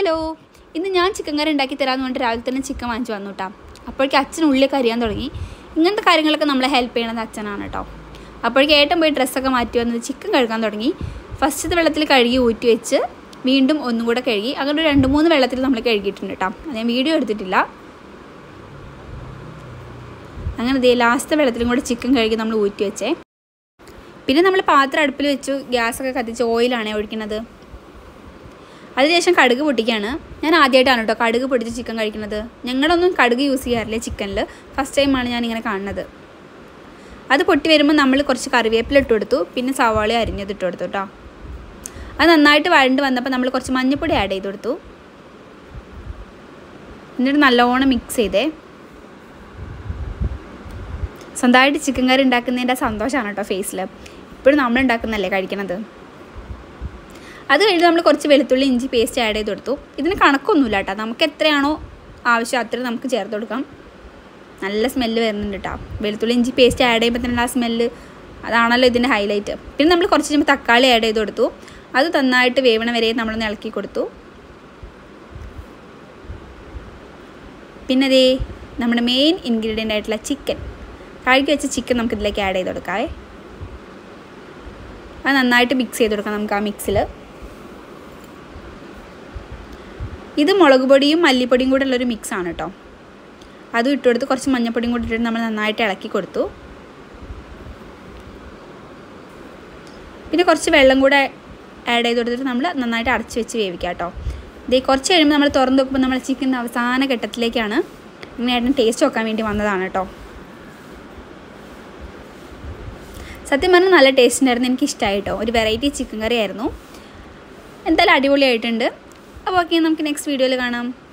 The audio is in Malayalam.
ഹലോ ഇന്ന് ഞാൻ ചിക്കൻ കറി ഉണ്ടാക്കി തരാമെന്ന് പറഞ്ഞിട്ട് രാവിലെ തന്നെ ചിക്കൻ വാങ്ങിച്ചു വന്നു കേട്ടോ അപ്പോഴേക്കും അച്ഛൻ ഉള്ളിലേക്ക് അറിയാൻ തുടങ്ങി ഇങ്ങനത്തെ കാര്യങ്ങളൊക്കെ നമ്മളെ ഹെൽപ്പ് ചെയ്യണത് അച്ഛനാണ് കേട്ടോ അപ്പോഴേക്കും ഏട്ടൻ പോയി ഡ്രസ്സൊക്കെ മാറ്റി വന്നത് ചിക്കൻ കഴുകാൻ തുടങ്ങി ഫസ്റ്റത്തെ വെള്ളത്തിൽ കഴുകി ഊറ്റി വെച്ച് വീണ്ടും ഒന്നും കൂടെ കഴുകി അങ്ങനെ ഒരു രണ്ട് മൂന്ന് വെള്ളത്തിൽ നമ്മൾ കഴുകിയിട്ടുണ്ട് കേട്ടോ അത് ഞാൻ വീഡിയോ എടുത്തിട്ടില്ല അങ്ങനെ ദേ ലാസ്റ്റ് വെള്ളത്തിലും കൂടെ ചിക്കൻ കഴുകി നമ്മൾ ഊറ്റി വെച്ചേ പിന്നെ നമ്മൾ പാത്രം അടുപ്പിൽ വെച്ചു ഗ്യാസൊക്കെ കത്തിച്ച് ഓയിലാണ് ഒഴിക്കുന്നത് അതിനുശേഷം കടുക് പൊട്ടിക്കുകയാണ് ഞാൻ ആദ്യമായിട്ടാണ് കേട്ടോ കടുക് പൊട്ടിച്ച് ചിക്കൻ കഴിക്കുന്നത് ഞങ്ങളൊന്നും കടുക് യൂസ് ചെയ്യാറില്ല ചിക്കനിൽ ഫസ്റ്റ് ടൈമാണ് ഞാൻ ഇങ്ങനെ കാണുന്നത് അത് പൊട്ടി വരുമ്പോൾ നമ്മൾ കുറച്ച് കറിവേപ്പില ഇട്ട് കൊടുത്തു പിന്നെ സവാള അരിഞ്ഞത് ഇട്ട് കൊടുത്തു കേട്ടോ അത് നന്നായിട്ട് വഴണ്ട് വന്നപ്പോൾ നമ്മൾ കുറച്ച് മഞ്ഞൾപ്പൊടി ആഡ് ചെയ്ത് കൊടുത്തു എന്നിട്ട് നല്ലോണം മിക്സ് ചെയ്തേ സ്വന്തമായിട്ട് ചിക്കൻ കറി ഉണ്ടാക്കുന്നതിൻ്റെ സന്തോഷമാണ് കേട്ടോ ഫേസിൽ ഇപ്പോഴും നമ്മൾ ഉണ്ടാക്കുന്നതല്ലേ കഴിക്കണത് അത് കഴിഞ്ഞ് നമ്മൾ കുറച്ച് വെളുത്തുള്ളി ഇഞ്ചി പേസ്റ്റ് ആഡ് ചെയ്ത് കൊടുത്തു ഇതിന് കണക്കൊന്നുമില്ല കേട്ടോ നമുക്ക് എത്രയാണോ ആവശ്യം അത്രയും നമുക്ക് ചേർത്ത് കൊടുക്കാം നല്ല സ്മെല്ല് വരുന്നുണ്ട് കേട്ടോ വെളുത്തുള്ളി ഇഞ്ചി പേസ്റ്റ് ആഡ് ചെയ്യുമ്പോൾ തന്നെ ആ സ്മെല്ല് അതാണല്ലോ ഇതിൻ്റെ ഹൈലൈറ്റ് പിന്നെ നമ്മൾ കുറച്ച് കഴിയുമ്പോൾ തക്കാളി ആഡ് ചെയ്ത് കൊടുത്തു അത് നന്നായിട്ട് വേവണ വരെ നമ്മളൊന്ന് ഇളക്കി കൊടുത്തു പിന്നെ ദേ നമ്മുടെ മെയിൻ ഇൻഗ്രീഡിയൻ്റ് ആയിട്ടുള്ള ചിക്കൻ കഴുകി വെച്ച ചിക്കൻ നമുക്ക് ഇതിലേക്ക് ആഡ് ചെയ്ത് കൊടുക്കാവേ അത് നന്നായിട്ട് മിക്സ് ചെയ്ത് കൊടുക്കാം നമുക്ക് ആ മിക്സിൽ ഇത് മുളക് പൊടിയും മല്ലിപ്പൊടിയും കൂടെ ഉള്ളൊരു മിക്സാണ് കേട്ടോ അതും ഇട്ട് കൊടുത്ത് കുറച്ച് മഞ്ഞൾപ്പൊടിയും കൂടി ഇട്ടിട്ട് നമ്മൾ നന്നായിട്ട് ഇളക്കി കൊടുത്തു പിന്നെ കുറച്ച് വെള്ളം കൂടെ ആഡ് ചെയ്ത് കൊടുത്തിട്ട് നമ്മൾ നന്നായിട്ട് അടച്ച് വെച്ച് വേവിക്കാം കേട്ടോ ഇതേ കുറച്ച് കഴിയുമ്പോൾ നമ്മൾ തുറന്ന് നോക്കുമ്പോൾ നമ്മൾ ചിക്കൻ അവസാന ഘട്ടത്തിലേക്കാണ് ഇങ്ങനെയായിട്ട് ടേസ്റ്റ് നോക്കാൻ വേണ്ടി വന്നതാണ് കേട്ടോ സത്യം പറഞ്ഞാൽ നല്ല ടേസ്റ്റ് ഉണ്ടായിരുന്നു എനിക്ക് ഇഷ്ടമായി കേട്ടോ ഒരു വെറൈറ്റി ചിക്കൻ കറി ആയിരുന്നു എന്തായാലും അടിപൊളിയായിട്ടുണ്ട് അപ്പോൾ ഓക്കെ നമുക്ക് നെക്സ്റ്റ് വീഡിയോയിൽ കാണാം